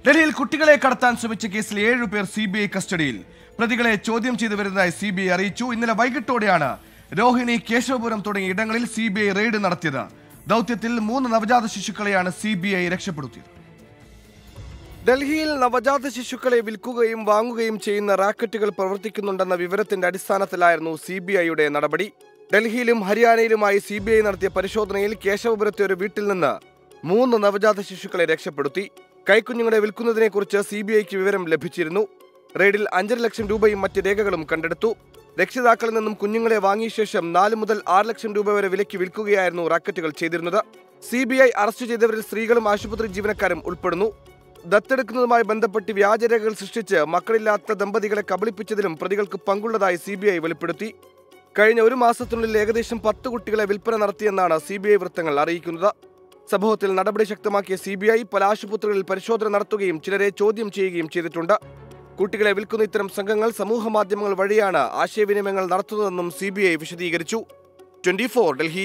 ഡൽഹിയിൽ കുട്ടികളെ കടത്താൻ ശ്രമിച്ച കേസിൽ ഏഴുപേർ സി ബി ഐ കസ്റ്റഡിയിൽ പ്രതികളെ ചോദ്യം ചെയ്തു വരുന്നതായി സി ബി ഐ അറിയിച്ചു ഇന്നലെ വൈകിട്ടോടെയാണ് രോഹിണി കേശവപുരം തുടങ്ങിയ ഇടങ്ങളിൽ സി ബി ഐ റെയ്ഡ് നടത്തിയത് ദൗത്യത്തിൽ മൂന്ന് നവജാത ശിശുക്കളെയാണ് സി ബി ഐ രക്ഷപ്പെടുത്തിയത് ഡൽഹിയിൽ നവജാത ശിശുക്കളെ വിൽക്കുകയും വാങ്ങുകയും ചെയ്യുന്ന റാക്കറ്റുകൾ പ്രവർത്തിക്കുന്നുണ്ടെന്ന വിവരത്തിന്റെ അടിസ്ഥാനത്തിലായിരുന്നു സി ബി ഐയുടെ നടപടി ഡൽഹിയിലും ഹരിയാനയിലുമായി സി ബി ഐ നടത്തിയ പരിശോധനയിൽ കേശവപുരത്തെ ഒരു വീട്ടിൽ നിന്ന് മൂന്ന് നവജാത ശിശുക്കളെ രക്ഷപ്പെടുത്തി കൈക്കുഞ്ഞുങ്ങളെ വിൽക്കുന്നതിനെക്കുറിച്ച് സി ബി ഐക്ക് വിവരം ലഭിച്ചിരുന്നു റെയ്ഡിൽ അഞ്ചര ലക്ഷം രൂപയും മറ്റ് രേഖകളും കണ്ടെടുത്തു രക്ഷിതാക്കളിൽ നിന്നും കുഞ്ഞുങ്ങളെ വാങ്ങിയ ശേഷം നാല് മുതൽ ആറ് ലക്ഷം രൂപ വരെ വിലയ്ക്ക് വിൽക്കുകയായിരുന്നു റാക്കറ്റുകൾ ചെയ്തിരുന്നത് സി ബി ഐ അറസ്റ്റ് ചെയ്തവരിൽ സ്ത്രീകളും ആശുപത്രി ജീവനക്കാരും ഉൾപ്പെടുന്നു ദത്തെടുക്കുന്നതുമായി ബന്ധപ്പെട്ട് വ്യാജരേഖകൾ സൃഷ്ടിച്ച് മക്കളില്ലാത്ത ദമ്പതികളെ കബളിപ്പിച്ചതിലും പ്രതികൾക്ക് പങ്കുള്ളതായി സി ബി ഐ വെളിപ്പെടുത്തി കഴിഞ്ഞ ഒരു മാസത്തിനുള്ളിൽ ഏകദേശം പത്ത് കുട്ടികളെ വിൽപ്പന നടത്തിയെന്നാണ് സി ബി ഐ വൃത്തങ്ങൾ അറിയിക്കുന്നത് സംഭവത്തിൽ നടപടി ശക്തമാക്കിയ സി ബി ഐ പല ആശുപത്രികളിൽ പരിശോധന നടത്തുകയും ചിലരെ ചോദ്യം ചെയ്യുകയും ചെയ്തിട്ടുണ്ട് കുട്ടികളെ വിൽക്കുന്ന ഇത്തരം സംഘങ്ങൾ സമൂഹ മാധ്യമങ്ങൾ വഴിയാണ് ആശയവിനിമയങ്ങൾ നടത്തുന്നതെന്നും സി ബി ഐ വിശദീകരിച്ചു ട്വന്റി ഫോർ ഡൽഹി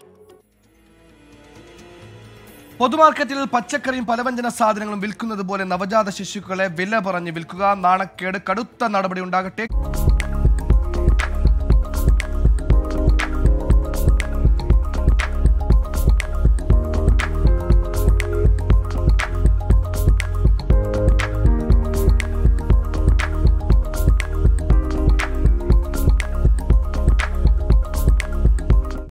പൊതുമാർക്കറ്റിൽ പച്ചക്കറിയും പലവ്യഞ്ജന സാധനങ്ങളും വിൽക്കുന്നത് പോലെ നവജാത ശിശുക്കളെ വില പറഞ്ഞ് വിൽക്കുക നാണക്കേട് കടുത്ത നടപടി ഉണ്ടാകട്ടെ